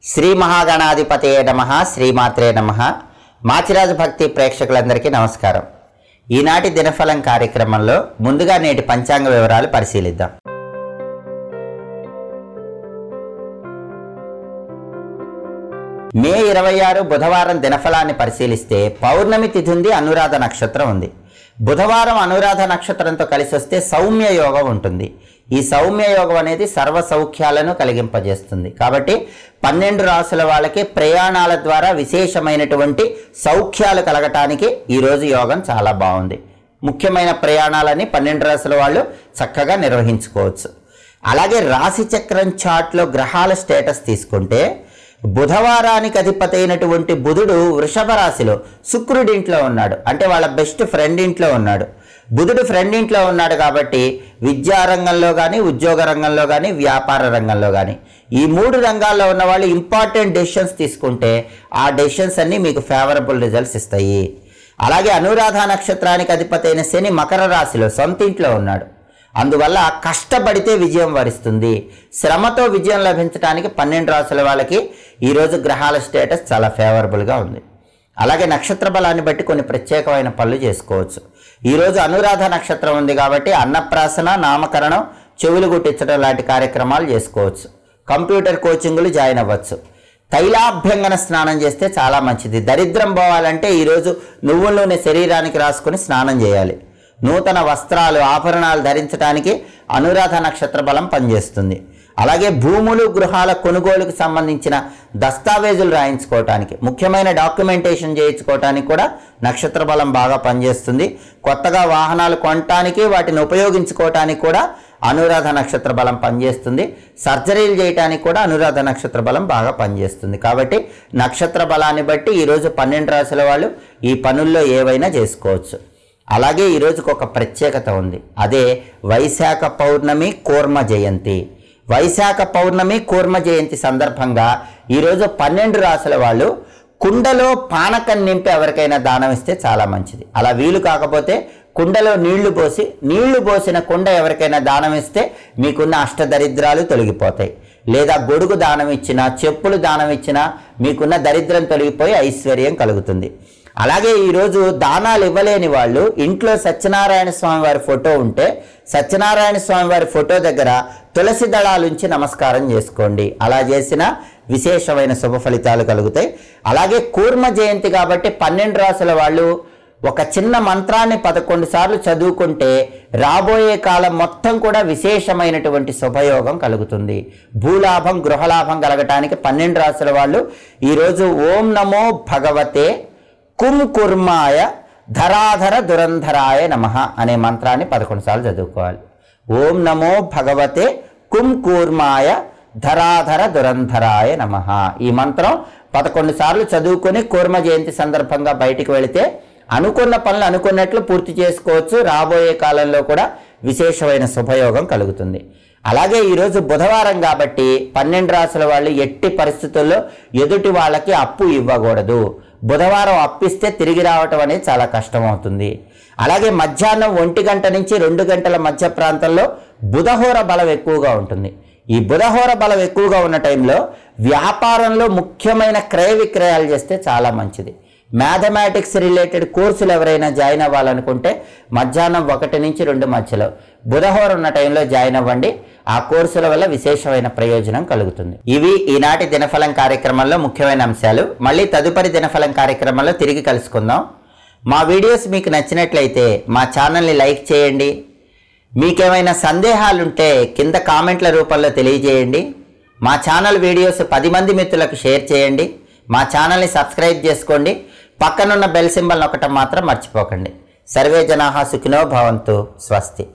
శ్రీ మహాగణాధిపతయే నమ శ్రీమాత్రే నమ మాచిరాజు భక్తి ప్రేక్షకులందరికీ నమస్కారం ఈనాటి దినఫలం కార్యక్రమంలో ముందుగా నేటి పంచాంగ వివరాలు పరిశీలిద్దాం మే ఇరవై ఆరు బుధవారం దినఫలాన్ని పరిశీలిస్తే పౌర్ణమి తిథి ఉంది అనురాధ నక్షత్రం ఉంది బుధవారం అనురాధ నక్షత్రంతో కలిసి వస్తే సౌమ్య యోగం ఉంటుంది ఈ సౌమ్య యోగం అనేది సర్వ సౌఖ్యాలను కలిగింపజేస్తుంది కాబట్టి పన్నెండు రాసుల వాళ్ళకి ప్రయాణాల ద్వారా విశేషమైనటువంటి సౌఖ్యాలు కలగటానికి ఈరోజు యోగం చాలా బాగుంది ముఖ్యమైన ప్రయాణాలని పన్నెండు రాసుల వాళ్ళు చక్కగా నిర్వహించుకోవచ్చు అలాగే రాశి చక్రం చార్ట్లో గ్రహాల స్టేటస్ తీసుకుంటే బుధవారానికి అధిపతి అయినటువంటి బుధుడు వృషభ రాశిలో శుక్రుడి ఇంట్లో ఉన్నాడు అంటే వాళ్ళ బెస్ట్ ఫ్రెండ్ ఇంట్లో ఉన్నాడు బుధుడు ఫ్రెండ్ ఇంట్లో ఉన్నాడు కాబట్టి విద్యా రంగంలో కానీ ఉద్యోగ రంగంలో కానీ వ్యాపార రంగంలో కానీ ఈ మూడు రంగాల్లో ఉన్న వాళ్ళు ఇంపార్టెంట్ డెసిషన్స్ తీసుకుంటే ఆ డెసిషన్స్ అన్నీ మీకు ఫేవరబుల్ రిజల్ట్స్ ఇస్తాయి అలాగే అనురాధ నక్షత్రానికి అధిపతి అయిన శని మకర రాశిలో సొంత ఇంట్లో ఉన్నాడు అందువల్ల కష్టపడితే విజయం వరిస్తుంది శ్రమతో విజయం లభించడానికి పన్నెండు రాసుల వాళ్ళకి ఈరోజు గ్రహాల స్టేటస్ చాలా ఫేవరబుల్గా ఉంది అలాగే నక్షత్ర బలాన్ని బట్టి కొన్ని ప్రత్యేకమైన పనులు చేసుకోవచ్చు ఈరోజు అనురాధ నక్షత్రం ఉంది కాబట్టి అన్నప్రాసన నామకరణం చెవులు గుట్టించడం లాంటి కార్యక్రమాలు చేసుకోవచ్చు కంప్యూటర్ కోచింగ్లు జాయిన్ అవ్వచ్చు తైలాభ్యంగన స్నానం చేస్తే చాలా మంచిది దరిద్రం పోవాలంటే ఈరోజు నువ్వుల నూనె శరీరానికి రాసుకొని స్నానం చేయాలి నూతన వస్త్రాలు ఆభరణాలు ధరించడానికి అనురాధ నక్షత్ర బలం పనిచేస్తుంది అలాగే భూములు గృహాల కొనుగోలుకు సంబంధించిన దస్తావేజులు రాయించుకోవటానికి ముఖ్యమైన డాక్యుమెంటేషన్ చేయించుకోవటానికి కూడా నక్షత్ర బలం బాగా పనిచేస్తుంది కొత్తగా వాహనాలు కొనటానికి వాటిని ఉపయోగించుకోవటానికి కూడా అనురాధ నక్షత్ర బలం పనిచేస్తుంది సర్జరీలు చేయడానికి కూడా అనురాధ నక్షత్ర బలం బాగా పనిచేస్తుంది కాబట్టి నక్షత్ర బలాన్ని బట్టి ఈరోజు పన్నెండు రాశుల వాళ్ళు ఈ పనుల్లో ఏవైనా చేసుకోవచ్చు అలాగే ఈరోజుకు ఒక ప్రత్యేకత ఉంది అదే వైశాఖ పౌర్ణమి కూర్మ జయంతి వైశాఖ పౌర్ణమి కూర్మ జయంతి సందర్భంగా ఈరోజు పన్నెండు రాసుల వాళ్ళు కుండలో పానకం నింపి ఎవరికైనా దానం ఇస్తే చాలా మంచిది అలా వీలు కాకపోతే కుండలో నీళ్లు పోసి నీళ్లు పోసిన కుండ ఎవరికైనా దానం ఇస్తే మీకున్న అష్టదరిద్రాలు తొలగిపోతాయి లేదా గొడుగు దానం ఇచ్చినా చెప్పులు దానం ఇచ్చినా మీకున్న దరిద్రం తొలగిపోయి ఐశ్వర్యం కలుగుతుంది అలాగే ఈరోజు దానాలు ఇవ్వలేని వాళ్ళు ఇంట్లో సత్యనారాయణ స్వామి వారి ఫోటో ఉంటే సత్యనారాయణ స్వామి వారి ఫోటో దగ్గర తులసి దళాలుంచి నమస్కారం చేసుకోండి అలా చేసిన విశేషమైన శుభ ఫలితాలు కలుగుతాయి అలాగే కూర్మ జయంతి కాబట్టి పన్నెండు రాసుల వాళ్ళు ఒక చిన్న మంత్రాన్ని పదకొండు సార్లు చదువుకుంటే రాబోయే కాలం మొత్తం కూడా విశేషమైనటువంటి శుభయోగం కలుగుతుంది భూలాభం గృహలాభం కలగటానికి పన్నెండు రాసుల వాళ్ళు ఈరోజు ఓం నమో భగవతే కుం కుర్మాయ ధరాధర దురంధరాయ నమ అనే మంత్రాన్ని పదకొండు సార్లు చదువుకోవాలి ఓం నమో భగవతే కుం కూర్మాయ ధరాధర దురంధరాయ నమ ఈ మంత్రం పదకొండు సార్లు చదువుకొని కూర్మ జయంతి సందర్భంగా బయటికి వెళితే అనుకున్న పనులు అనుకున్నట్లు పూర్తి చేసుకోవచ్చు రాబోయే కాలంలో కూడా విశేషమైన శుభయోగం కలుగుతుంది అలాగే ఈరోజు బుధవారం కాబట్టి పన్నెండు రాసుల వాళ్ళు ఎట్టి పరిస్థితుల్లో ఎదుటి వాళ్ళకి అప్పు ఇవ్వకూడదు బుధవారం అప్పిస్తే తిరిగి రావటం అనేది చాలా కష్టం అవుతుంది అలాగే మధ్యాహ్నం ఒంటి గంట నుంచి రెండు గంటల మధ్య ప్రాంతంలో బుధహోర బలం ఎక్కువగా ఉంటుంది ఈ బుధహోర బలం ఎక్కువగా ఉన్న టైంలో వ్యాపారంలో ముఖ్యమైన క్రయ విక్రయాలు చేస్తే చాలా మంచిది మ్యాథమెటిక్స్ రిలేటెడ్ కోర్సులు ఎవరైనా జాయిన్ అవ్వాలనుకుంటే మధ్యాహ్నం ఒకటి నుంచి రెండు మధ్యలో బుధవారం ఉన్న టైంలో జాయిన్ అవ్వండి ఆ కోర్సుల వల్ల విశేషమైన ప్రయోజనం కలుగుతుంది ఇవి ఈనాటి దినఫలం కార్యక్రమంలో ముఖ్యమైన అంశాలు మళ్ళీ తదుపరి దినఫలం కార్యక్రమంలో తిరిగి కలుసుకుందాం మా వీడియోస్ మీకు నచ్చినట్లయితే మా ఛానల్ని లైక్ చేయండి మీకేమైనా సందేహాలుంటే కింద కామెంట్ల రూపంలో తెలియజేయండి మా ఛానల్ వీడియోస్ పది మంది మిత్రులకు షేర్ చేయండి మా ఛానల్ని సబ్స్క్రైబ్ చేసుకోండి పక్కనున్న బెల్ సింబల్ నొక్కటం మాత్రం మర్చిపోకండి సర్వే జనాహా సుఖినో భవంతు స్వస్తి